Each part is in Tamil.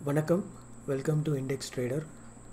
வணக்கம் வெல்கம் டு இண்டெக்ஸ் ட்ரேடர்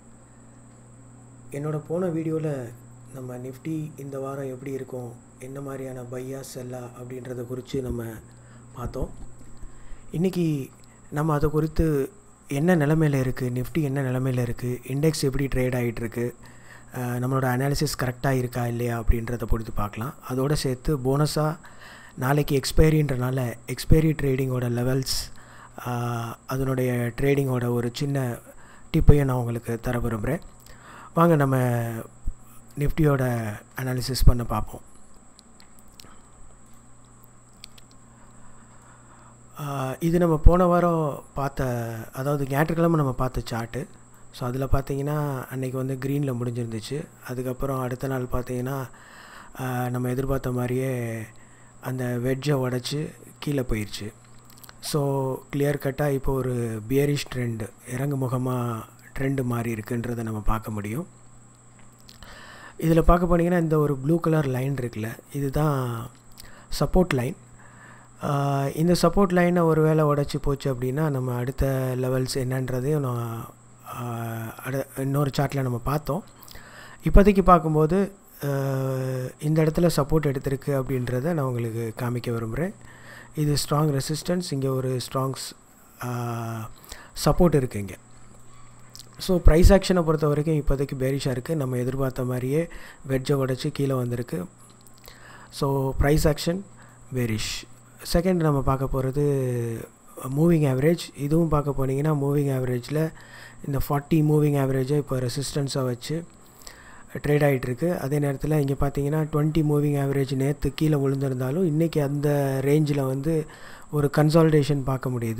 என்னோட போன வீடியோவில் நம்ம நிஃப்டி இந்த வாரம் எப்படி இருக்கும் என்ன மாதிரியான பையா செல்லா அப்படின்றத குறித்து நம்ம பார்த்தோம் இன்றைக்கி நம்ம அதை குறித்து என்ன நிலமையில் இருக்குது நிஃப்டி என்ன நிலமையில் இருக்குது இண்டெக்ஸ் எப்படி ட்ரேட் ஆகிட்டுருக்கு நம்மளோட அனாலிசிஸ் கரெக்டாக இருக்கா இல்லையா அப்படின்றத பொறுத்து பார்க்கலாம் அதோடு சேர்த்து போனஸாக நாளைக்கு எக்ஸ்பைரின்றனால எக்ஸ்பைரி ட்ரேடிங்கோட லெவல்ஸ் அதனுடைய ட்ரேடிங்கோட ஒரு சின்ன டிப்பையும் நான் உங்களுக்கு தர விரும்புகிறேன் வாங்க நம்ம நிஃப்டியோட அனாலிசிஸ் பண்ண பார்ப்போம் இது நம்ம போன வாரம் பார்த்த அதாவது ஞாயிற்றுக்கிழமை நம்ம பார்த்த சார்ட்டு ஸோ அதில் பார்த்தீங்கன்னா அன்றைக்கி வந்து க்ரீனில் முடிஞ்சிருந்துச்சு அதுக்கப்புறம் அடுத்த நாள் பார்த்தீங்கன்னா நம்ம எதிர்பார்த்த மாதிரியே அந்த வெட்ஜை உடச்சி கீழே போயிடுச்சு ஸோ கிளியர் கட்டாக இப்போ ஒரு பியரிஷ் ட்ரெண்டு இறங்கு முகமாக ட்ரெண்டு மாறி இருக்குன்றதை நம்ம பார்க்க முடியும் இதில் பார்க்க போனீங்கன்னா இந்த ஒரு ப்ளூ கலர் லைன் இருக்குல்ல இதுதான் சப்போர்ட் லைன் இந்த சப்போர்ட் லைனை ஒரு வேளை உடச்சி போச்சு அப்படின்னா நம்ம அடுத்த லெவல்ஸ் என்னன்றதையும் நான் அடு இன்னொரு சார்ட்டில் நம்ம பார்த்தோம் இப்போதைக்கு பார்க்கும்போது இந்த இடத்துல சப்போர்ட் எடுத்திருக்கு அப்படின்றத நான் உங்களுக்கு காமிக்க விரும்புகிறேன் இது ஸ்ட்ராங் ரெசிஸ்டன்ஸ் இங்கே ஒரு ஸ்ட்ராங்ஸ் சப்போர்ட் இருக்குது இங்கே ஸோ ப்ரைஸ் ஆக்ஷனை பொறுத்த வரைக்கும் இப்போதைக்கு பேரிஷாக இருக்குது நம்ம எதிர்பார்த்த மாதிரியே வெட்ஜை உடச்சி கீழே வந்திருக்கு so price action bearish second நம்ம பார்க்க போகிறது மூவிங் ஆவரேஜ் இதுவும் பார்க்க போனீங்கன்னா மூவிங் ஆவரேஜில் இந்த ஃபார்ட்டி மூவிங் ஆவரேஜை இப்போ ரெசிஸ்டன்ஸாக வச்சு ட்ரேட் ஆகிட்டுருக்கு அதே நேரத்தில் இங்கே பார்த்தீங்கன்னா டுவெண்ட்டி மூவிங் ஆவரேஜ் நேற்று கீழே விழுந்திருந்தாலும் இன்றைக்கி அந்த ரேஞ்சில் வந்து ஒரு கன்சால்டேஷன் பார்க்க முடியுது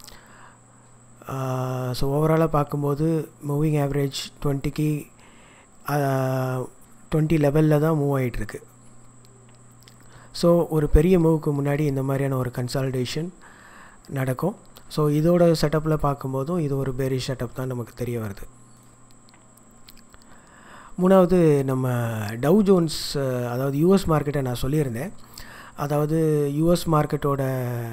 ஸோ ஓவராலாக பார்க்கும்போது மூவிங் ஆவரேஜ் டுவெண்ட்டிக்கு டுவெண்ட்டி லெவலில் தான் மூவ் ஆகிட்டுருக்கு ஸோ ஒரு பெரிய மூவுக்கு முன்னாடி இந்த மாதிரியான ஒரு கன்சால்டேஷன் நடக்கும் ஸோ இதோட செட்டப்பில் பார்க்கும்போதும் இது ஒரு பெரிய செட்டப் தான் நமக்கு தெரிய வருது மூணாவது நம்ம டவ் ஜோன்ஸ் அதாவது யூஎஸ் மார்க்கெட்டை நான் சொல்லியிருந்தேன் அதாவது யூஎஸ் மார்க்கெட்டோட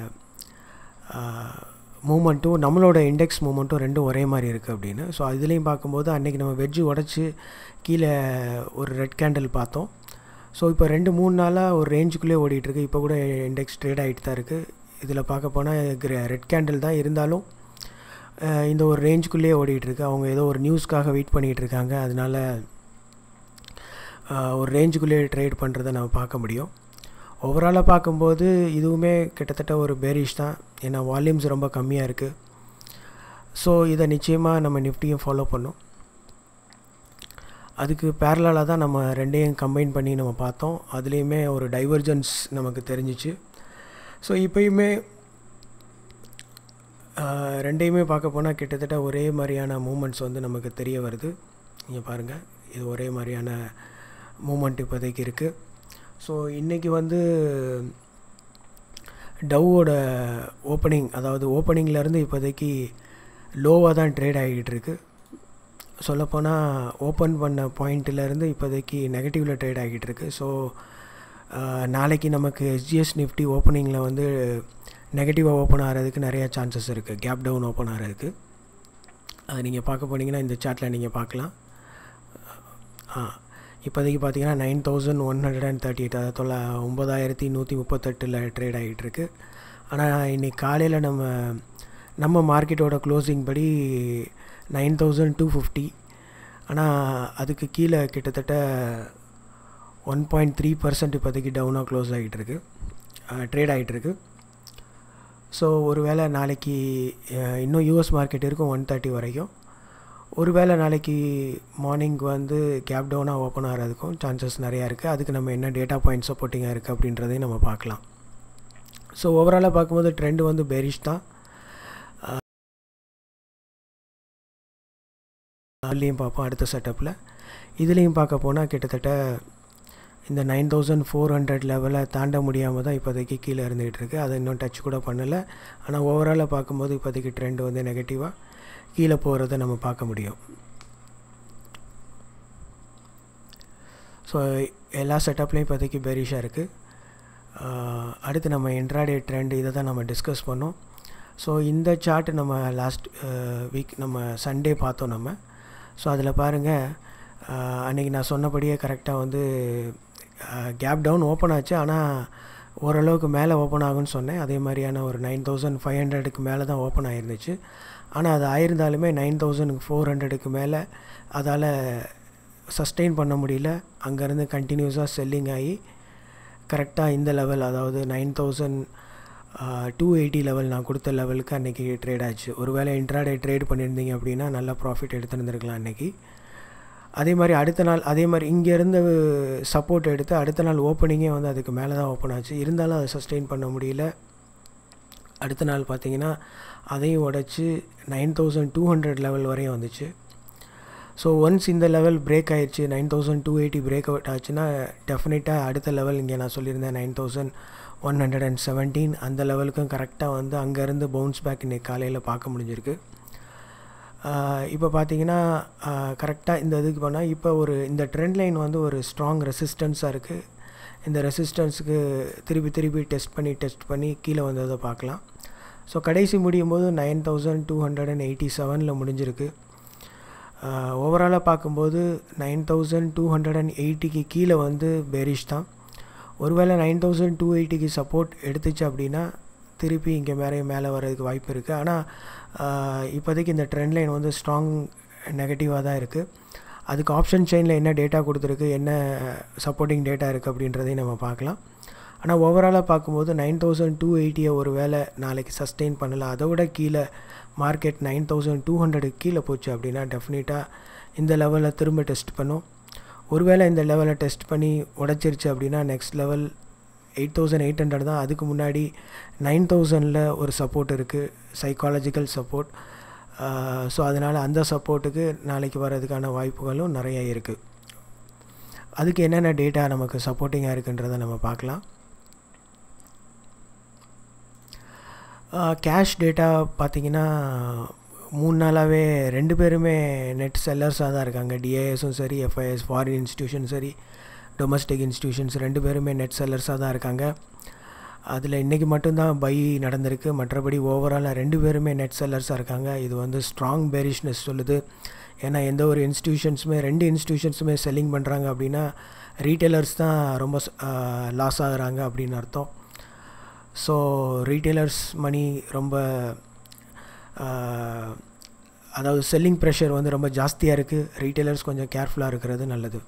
மூமெண்ட்டும் நம்மளோட இண்டெக்ஸ் மூமெண்ட்டும் ரெண்டும் ஒரே மாதிரி இருக்குது அப்படின்னு ஸோ இதுலேயும் பார்க்கும்போது அன்றைக்கி நம்ம வெஜ்ஜு உடச்சி கீழே ஒரு ரெட் கேண்டில் பார்த்தோம் ஸோ இப்போ ரெண்டு மூணு நாளாக ஒரு ரேஞ்சுக்குள்ளே ஓடிட்டுருக்கு இப்போ கூட இண்டெக்ஸ் ட்ரேட் ஆகிட்டு தான் இருக்குது இதில் பார்க்க போனால் ரெட் கேண்டில் தான் இருந்தாலும் இந்த ஒரு ரேஞ்சுக்குள்ளேயே ஓடிட்டுருக்கு அவங்க ஏதோ ஒரு நியூஸ்க்காக வெயிட் பண்ணிகிட்டு இருக்காங்க அதனால் ஒரு ரேஞ்சுக்குள்ளேயே ட்ரேட் பண்ணுறதை நம்ம பார்க்க முடியும் ஓவராலாக பார்க்கும்போது இதுவுமே கிட்டத்தட்ட ஒரு பேரிஷ் தான் ஏன்னா வால்யூம்ஸ் ரொம்ப கம்மியாக இருக்குது ஸோ இதை நிச்சயமாக நம்ம நிஃப்டியும் ஃபாலோ பண்ணோம் அதுக்கு பேரலாக தான் நம்ம ரெண்டையும் கம்பைன் பண்ணி நம்ம பார்த்தோம் அதுலேயுமே ஒரு டைவர்ஜன்ஸ் நமக்கு தெரிஞ்சிச்சு ஸோ இப்போயுமே ரெண்டையுமே பார்க்க போனால் கிட்டத்தட்ட ஒரே மாதிரியான மூமெண்ட்ஸ் வந்து நமக்கு தெரிய வருது நீங்கள் பாருங்கள் இது ஒரே மாதிரியான மூமெண்ட் இப்போதைக்கு இருக்குது ஸோ இன்றைக்கி வந்து டவ்வோட ஓப்பனிங் அதாவது ஓப்பனிங்லேருந்து இப்போதைக்கு லோவாக தான் ட்ரேட் ஆகிட்டு இருக்கு சொல்லப்போனால் ஓப்பன் பண்ண பாயிண்ட்டிலேருந்து இப்போதைக்கு நெகட்டிவில் ட்ரேட் ஆகிட்டு இருக்கு ஸோ நாளைக்கு நமக்கு எஸ்ஜிஎஸ் நிஃப்டி ஓப்பனிங்கில் வந்து நெகட்டிவாக ஓப்பன் ஆகிறதுக்கு நிறையா சான்சஸ் இருக்குது கேப் டவுன் ஓப்பன் ஆகிறதுக்கு அது நீங்கள் பார்க்க போனீங்கன்னா இந்த சார்ட்டில் நீங்கள் பார்க்கலாம் ஆ இப்போதைக்கு பார்த்தீங்கன்னா nine thousand one hundred and thirty eight அதாவது தொள்ள ஒம்பதாயிரத்தி நூற்றி முப்பத்தெட்டில் ட்ரேட் ஆகிட்டுருக்கு ஆனால் இன்றைக்கி காலையில் நம்ம நம்ம மார்க்கெட்டோட க்ளோசிங் படி நைன் தௌசண்ட் டூ ஃபிஃப்டி ஆனால் அதுக்கு கீழே கிட்டத்தட்ட ஒன் பாயிண்ட் த்ரீ பர்சன்ட் இப்போதைக்கு டவுனாக க்ளோஸ் ஆகிட்டுருக்கு ட்ரேட் ஆகிட்டுருக்கு ஸோ ஒரு வேளை நாளைக்கு இன்னும் யூஎஸ் மார்க்கெட் இருக்கும் ஒன் தேர்ட்டி வரைக்கும் ஒருவேளை நாளைக்கு மார்னிங் வந்து கேப் டவுனாக ஓப்பன் ஆகிறதுக்கும் சான்சஸ் நிறையா இருக்குது அதுக்கு நம்ம என்ன டேட்டா பாயிண்ட் சப்போர்ட்டிங்காக இருக்குது அப்படின்றதையும் நம்ம பார்க்கலாம் ஸோ ஓவராலாக பார்க்கும்போது ட்ரெண்டு வந்து பெரிஷ் தான் அதுலேயும் பார்ப்போம் அடுத்த செட்டப்பில் இதுலேயும் பார்க்க போனால் கிட்டத்தட்ட இந்த நைன் தௌசண்ட் ஃபோர் ஹண்ட்ரட் லெவலை தாண்ட முடியாமல் தான் இப்போதைக்கு கீழே இருந்துகிட்டு இருக்குது அதை இன்னும் டச் கூட பண்ணலை ஆனால் ஓவராலாக பார்க்கும்போது இப்போதைக்கு ட்ரெண்ட் வந்து நெகட்டிவாக கீழே போகிறத நம்ம பார்க்க முடியும் ஸோ எல்லா செட்டப்லேயும் இப்போதைக்கு பெரிஷாக இருக்குது அடுத்து நம்ம இன்ட்ராடே ட்ரெண்ட் இதை தான் நம்ம டிஸ்கஸ் பண்ணோம் ஸோ இந்த சார்ட் நம்ம லாஸ்ட் வீக் நம்ம சண்டே பார்த்தோம் நம்ம ஸோ அதில் பாருங்கள் அன்றைக்கி நான் சொன்னபடியே கரெக்டாக வந்து கேப் டவுன் ஓப்பன் ஆச்சு ஆனால் ஓரளவுக்கு மேலே ஓப்பன் ஆகும்னு சொன்னேன் அதே மாதிரியான ஒரு நைன் தௌசண்ட் ஃபைவ் ஹண்ட்ரடுக்கு மேலே தான் ஓப்பன் ஆகிருந்துச்சு ஆனால் அது ஆயிருந்தாலுமே நைன் தௌசண்ட் ஃபோர் ஹண்ட்ரடுக்கு மேலே அதால் சஸ்டெயின் பண்ண முடியல அங்கேருந்து கண்டினியூஸாக செல்லிங் ஆகி கரெக்டாக இந்த லெவல் அதாவது nine thousand two eighty level நான் கொடுத்த லெவலுக்கு அன்றைக்கி ட்ரேட் ஆச்சு ஒருவேளை இன்ட்ராடே ட்ரேட் பண்ணியிருந்தீங்க அப்படின்னா நல்லா ப்ராஃபிட் எடுத்துருந்துருக்கலாம் அன்றைக்கி அதே மாதிரி அடுத்த நாள் அதே மாதிரி இங்கேருந்து சப்போர்ட் எடுத்து அடுத்த நாள் ஓப்பனிங்கே வந்து அதுக்கு மேலே தான் ஓப்பன் ஆச்சு இருந்தாலும் அதை சஸ்டெயின் பண்ண முடியல அடுத்த நாள் பார்த்தீங்கன்னா அதையும் உடச்சி nine thousand two hundred level வரையும் வந்துச்சு ஸோ ஒன்ஸ் இந்த லெவல் பிரேக் ஆயிடுச்சு nine thousand two eighty break out ஆச்சுன்னா டெஃபினட்டாக அடுத்த லெவல் இங்கே நான் சொல்லியிருந்தேன் nine thousand one hundred and seventeen அந்த லெவலுக்கும் கரெக்டாக வந்து அங்கேருந்து பவுன்ஸ் பேக் இன்றைக்கி காலையில் பார்க்க முடிஞ்சிருக்கு இப்போ பார்த்தீங்கன்னா கரெக்டாக இந்த இதுக்கு போனால் இப்போ ஒரு இந்த ட்ரெண்ட் லைன் வந்து ஒரு ஸ்ட்ராங் ரெசிஸ்டன்ஸாக இருக்குது இந்த ரெசிஸ்டன்ஸுக்கு திருப்பி திருப்பி டெஸ்ட் பண்ணி டெஸ்ட் பண்ணி கீழே வந்ததை பார்க்கலாம் ஸோ கடைசி முடியும் போது nine thousand two hundred and eighty செவனில் முடிஞ்சிருக்கு ஓவராலாக பார்க்கும்போது nine thousand two hundred and எயிட்டிக்கு கீழே வந்து பெரிஷ் தான் ஒருவேளை நைன் தௌசண்ட் டூ எயிட்டிக்கு சப்போர்ட் எடுத்துச்சு அப்படின்னா திருப்பி இங்கே மேலே மேலே வர்றதுக்கு வாய்ப்பு இருக்குது ஆனால் இப்போதைக்கு இந்த ட்ரெண்ட் லைன் வந்து ஸ்ட்ராங் நெகட்டிவாக தான் இருக்குது அதுக்கு ஆப்ஷன் செயினில் என்ன டேட்டா கொடுத்துருக்கு என்ன சப்போர்ட்டிங் டேட்டா இருக்குது அப்படின்றதையும் நம்ம பார்க்கலாம் ஆனால் ஓவராலாக பார்க்கும்போது நைன் தௌசண்ட் டூ எயிட்டியை ஒரு வேளை நாளைக்கு சஸ்டெயின் பண்ணல அதை விட கீழே மார்க்கெட் நைன் தௌசண்ட் டூ ஹண்ட்ரடுக்கு கீழே போச்சு அப்படின்னா டெஃபினட்டாக இந்த லெவலில் திரும்ப டெஸ்ட் பண்ணும் ஒருவேளை இந்த லெவலில் டெஸ்ட் பண்ணி உடச்சிருச்சு அப்படின்னா next level eight thousand eight hundred தான் அதுக்கு முன்னாடி நைன் தௌசண்டில் ஒரு சப்போர்ட் இருக்குது சைக்காலஜிக்கல் சப்போர்ட் ஸோ அதனால் அந்த சப்போர்ட்டுக்கு நாளைக்கு வர்றதுக்கான வாய்ப்புகளும் நிறைய இருக்குது அதுக்கு என்னென்ன டேட்டா நமக்கு சப்போர்ட்டிங்காக இருக்குன்றதை நம்ம பார்க்கலாம் கேஷ் டேட்டா பார்த்திங்கன்னா மூணு நாளாகவே ரெண்டு பேருமே நெட் செல்லர்ஸாக தான் இருக்காங்க டிஐஎஸும் சரி எஃப்ஐஎஸ் ஃபாரின் இன்ஸ்டியூஷன் சரி டொமஸ்டிக் இன்ஸ்டியூஷன்ஸ் ரெண்டு பேருமே நெட் செல்லர்ஸாக தான் இருக்காங்க அதில் இன்றைக்கி மட்டும்தான் பை நடந்திருக்கு மற்றபடி ஓவராலாக ரெண்டு பேருமே நெட் செல்லர்ஸாக இருக்காங்க இது வந்து ஸ்ட்ராங் பெரிஷ்னஸ் சொல்லுது ஏன்னா எந்த ஒரு இன்ஸ்டியூஷன்ஸுமே ரெண்டு இன்ஸ்டியூஷன்ஸுமே செல்லிங் பண்ணுறாங்க அப்படின்னா ரீட்டைலர்ஸ் தான் ரொம்ப லாஸ் ஆகுறாங்க அப்படின்னு அர்த்தம் ஸோ ரீட்டைலர்ஸ் மணி ரொம்ப அதாவது செல்லிங் ப்ரெஷர் வந்து ரொம்ப ஜாஸ்தியாக இருக்குது ரீட்டைலர்ஸ் கொஞ்சம் கேர்ஃபுல்லாக இருக்கிறது நல்லது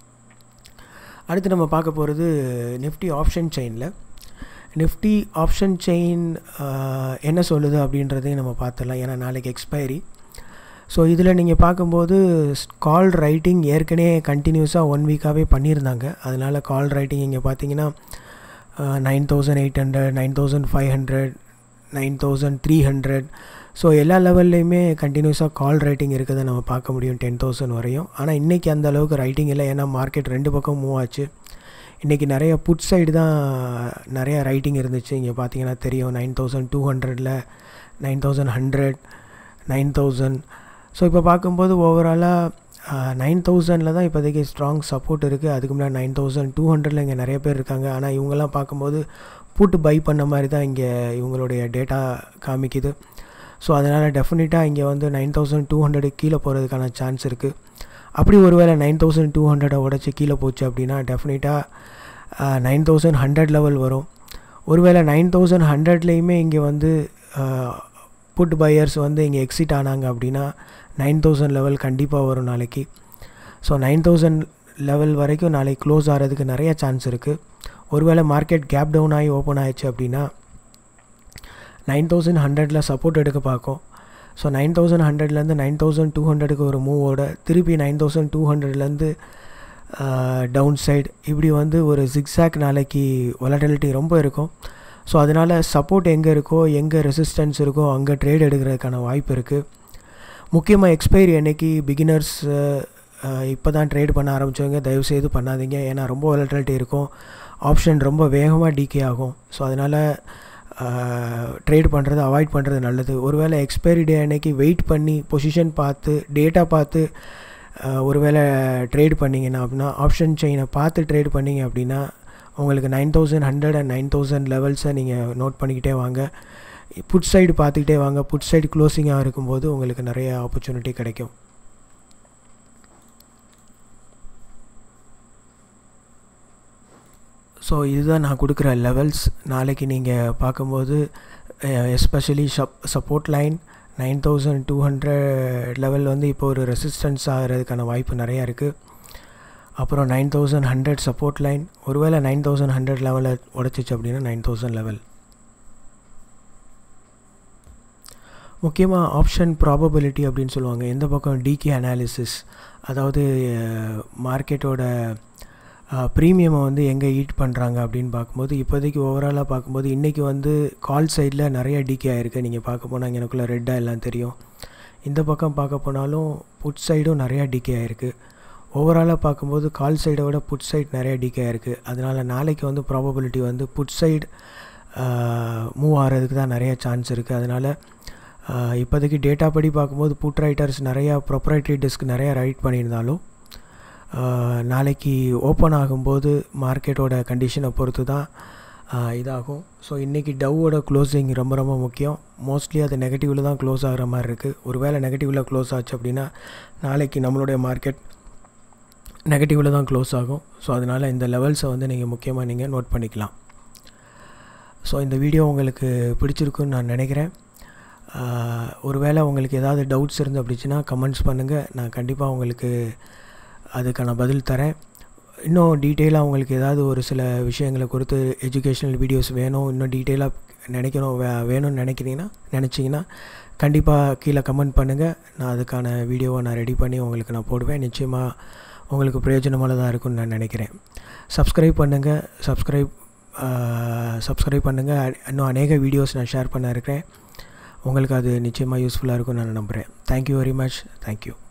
அடுத்து நம்ம பார்க்க போகிறது நிஃப்டி ஆப்ஷன் செயினில் நிஃப்டி ஆப்ஷன் செயின் என்ன சொல்லுது அப்படின்றதையும் நம்ம பார்த்துடலாம் ஏன்னா நாளைக்கு எக்ஸ்பைரி ஸோ இதில் நீங்கள் பார்க்கும்போது கால் ரைட்டிங் ஏற்கனவே கண்டினியூஸாக ஒன் வீக்காகவே பண்ணியிருந்தாங்க அதனால் கால் ரைட்டிங் இங்கே பார்த்தீங்கன்னா nine thousand eight hundred nine thousand five hundred nine thousand three hundred so எல்லா லெவல்லையுமே கண்டினியூஸாக கால் ரைட்டிங் இருக்கிறத நம்ம பார்க்க முடியும் டென் தௌசண்ட் வரையும் ஆனால் இன்றைக்கி அந்த அளவுக்கு ரைட்டிங் இல்லை ஏன்னா மார்க்கெட் ரெண்டு பக்கம் மூவ் ஆச்சு இன்றைக்கி நிறைய புட் சைடு தான் நிறையா ரைட்டிங் இருந்துச்சு இங்கே பார்த்தீங்கன்னா தெரியும் நைன் தௌசண்ட் டூ ஹண்ட்ரடில் nine thousand hundred nine thousand so இப்போ பார்க்கும்போது ஓவராலாக நைன் தௌசண்டில் தான் இப்போதைக்கு ஸ்ட்ராங் சப்போர்ட் இருக்குது அதுக்கு முன்னாடி நைன் தௌசண்ட் டூ ஹண்ட்ரடில் இங்கே நிறைய பேர் இருக்காங்க ஆனால் இவங்கெல்லாம் பார்க்கும்போது புட்டு பை பண்ண மாதிரி தான் இங்கே இவங்களுடைய டேட்டா காமிக்குது ஸோ அதனால் டெஃபினட்டாக இங்கே வந்து நைன் தௌசண்ட் டூ ஹண்ட்ரடுக்கு கீழே போகிறதுக்கான சான்ஸ் இருக்குது அப்படி ஒருவேளை நைன் தௌசண்ட் டூ ஹண்ட்ரடை உடச்சி கீழே போச்சு அப்படின்னா டெஃபினட்டாக நைன் தௌசண்ட் ஹண்ட்ரட் லெவல் வரும் ஒருவேளை நைன் தௌசண்ட் ஹண்ட்ரட்லேயுமே இங்கே வந்து புட் பையர்ஸ் வந்து இங்கே எக்ஸிட் ஆனாங்க அப்படின்னா நைன் தௌசண்ட் லெவல் கண்டிப்பாக வரும் நாளைக்கு ஸோ நைன் தௌசண்ட் லெவல் வரைக்கும் நாளைக்கு க்ளோஸ் ஆகிறதுக்கு நிறைய சான்ஸ் இருக்குது ஒருவேளை மார்க்கெட் கேப் டவுன் ஆகி ஓப்பன் ஆயிடுச்சு அப்படின்னா நைன் தௌசண்ட் ஹண்ட்ரடில் சப்போர்ட் எடுக்க பார்க்கும் ஸோ நைன் தௌசண்ட் ஹண்ட்ரட்லேருந்து நைன் தௌசண்ட் டூ ஹண்ட்ரடுக்கு ஒரு மூவோட திருப்பி நைன் தௌசண்ட் டூ ஹண்ட்ரட்லேருந்து டவுன் சைடு இப்படி வந்து ஒரு ஜிக்ஸாக் நாளைக்கு வொலட்டிலிட்டி ரொம்ப இருக்கும் ஸோ அதனால் சப்போர்ட் எங்கே இருக்கோ எங்கே ரெசிஸ்டன்ஸ் இருக்கோ அங்கே ட்ரேட் எடுக்கிறதுக்கான வாய்ப்பு இருக்குது முக்கியமாக எக்ஸ்பைரி அன்னைக்கு பிகினர்ஸ் இப்போ தான் ட்ரேட் பண்ண ஆரம்பித்தவங்க தயவுசெய்து பண்ணாதீங்க ஏன்னா ரொம்ப வொலட்டிலிட்டி இருக்கும் ஆப்ஷன் ரொம்ப வேகமாக டிகே ஆகும் ஸோ அதனால் ட்ரேட் பண்ணுறது அவாய்ட் பண்ணுறது நல்லது ஒருவேளை எக்ஸ்பைரி டே அன்னைக்கு வெயிட் பண்ணி பொசிஷன் பார்த்து டேட்டா பார்த்து ஒருவேளை ட்ரேட் பண்ணிங்கன்னா அப்படின்னா ஆப்ஷன் செயினை பார்த்து ட்ரேட் பண்ணிங்க அப்படின்னா உங்களுக்கு nine thousand hundred and nine thousand லெவல்ஸை நீங்கள் நோட் பண்ணிக்கிட்டே வாங்க புட் சைடு பார்த்துக்கிட்டே வாங்க புட் சைடு க்ளோசிங்காக இருக்கும்போது உங்களுக்கு நிறைய ஆப்பர்ச்சுனிட்டி கிடைக்கும் ஸோ இதுதான் நான் கொடுக்குற லெவல்ஸ் நாளைக்கு நீங்கள் பார்க்கும்போது especially sub support line nine thousand two hundred level வந்து இப்போ ஒரு ரெசிஸ்டன்ஸ் ஆகிறதுக்கான வாய்ப்பு நிறையா இருக்குது அப்புறம் nine thousand hundred support line ஒருவேளை நைன் தௌசண்ட் ஹண்ட்ரட் லெவலில் உடச்சிச்சு அப்படின்னா நைன் தௌசண்ட் லெவல் முக்கியமாக ஆப்ஷன் ப்ராபபிலிட்டி அப்படின்னு சொல்லுவாங்க எந்த பக்கம் டிகே அனாலிசிஸ் அதாவது மார்க்கெட்டோட ப்ரீமியமை வந்து எங்கே ஈட் பண்ணுறாங்க அப்படின்னு பார்க்கும்போது இப்போதைக்கு ஓவராலாக பார்க்கும்போது இன்றைக்கி வந்து கால் சைடில் நிறைய டிகே ஆகிருக்கு நீங்கள் பார்க்க போனால் எனக்குள்ளே ரெட்டாக எல்லாம் தெரியும் இந்த பக்கம் பார்க்க போனாலும் புட் சைடும் நிறையா டிகே ஆகிருக்கு ஓவராலாக பார்க்கும்போது கால் சைடை விட புட் சைட் நிறைய டிகே ஆகிருக்கு அதனால் நாளைக்கு வந்து ப்ராபபிலிட்டி வந்து புட் சைடு மூவ் ஆகிறதுக்கு தான் நிறைய சான்ஸ் இருக்குது அதனால் இப்போதைக்கு டேட்டா படி பார்க்கும்போது புட் ரைட்டர்ஸ் நிறையா ப்ரொப்ரைட்ரி டிஸ்க் நிறையா ரைட் பண்ணியிருந்தாலும் நாளைக்கு ஓப்பன் ஆகும்போது மார்க்கெட்டோட கண்டிஷனை பொறுத்து தான் இதாகும் ஸோ இன்றைக்கி டவ்வோட க்ளோசிங் ரொம்ப ரொம்ப முக்கியம் மோஸ்ட்லி அது நெகட்டிவில் தான் க்ளோஸ் ஆகிற மாதிரி இருக்குது ஒருவேளை நெகட்டிவில் க்ளோஸ் ஆச்சு அப்படின்னா நாளைக்கு நம்மளுடைய மார்க்கெட் நெகட்டிவில் தான் க்ளோஸ் ஆகும் ஸோ அதனால் இந்த லெவல்ஸை வந்து நீங்கள் முக்கியமாக நீங்கள் நோட் பண்ணிக்கலாம் ஸோ இந்த வீடியோ உங்களுக்கு பிடிச்சிருக்குன்னு நான் நினைக்கிறேன் ஒருவேளை உங்களுக்கு ஏதாவது டவுட்ஸ் இருந்து அப்படிச்சுன்னா கமெண்ட்ஸ் பண்ணுங்கள் நான் கண்டிப்பாக உங்களுக்கு அதுக்கான பதில் தரேன் இன்னும் டீட்டெயிலாக உங்களுக்கு ஏதாவது ஒரு சில விஷயங்களை குறித்து எஜுகேஷ்னல் வீடியோஸ் வேணும் இன்னும் டீட்டெயிலாக நினைக்கணும் வே வேணும்னு நினைக்கிறீங்கன்னா நினச்சிங்கன்னா கண்டிப்பாக கீழே கமெண்ட் பண்ணுங்கள் நான் அதுக்கான வீடியோவை நான் ரெடி பண்ணி உங்களுக்கு நான் போடுவேன் நிச்சயமாக உங்களுக்கு பிரயோஜனமானதாக இருக்கும்னு நான் நினைக்கிறேன் சப்ஸ்கிரைப் பண்ணுங்கள் சப்ஸ்கிரைப் சப்ஸ்கிரைப் பண்ணுங்கள் இன்னும் அநேக வீடியோஸ் நான் ஷேர் பண்ண இருக்கிறேன் உங்களுக்கு அது நிச்சயமாக யூஸ்ஃபுல்லாக இருக்கும்னு நான் நம்புகிறேன் தேங்க்யூ வெரி மச் தேங்க்யூ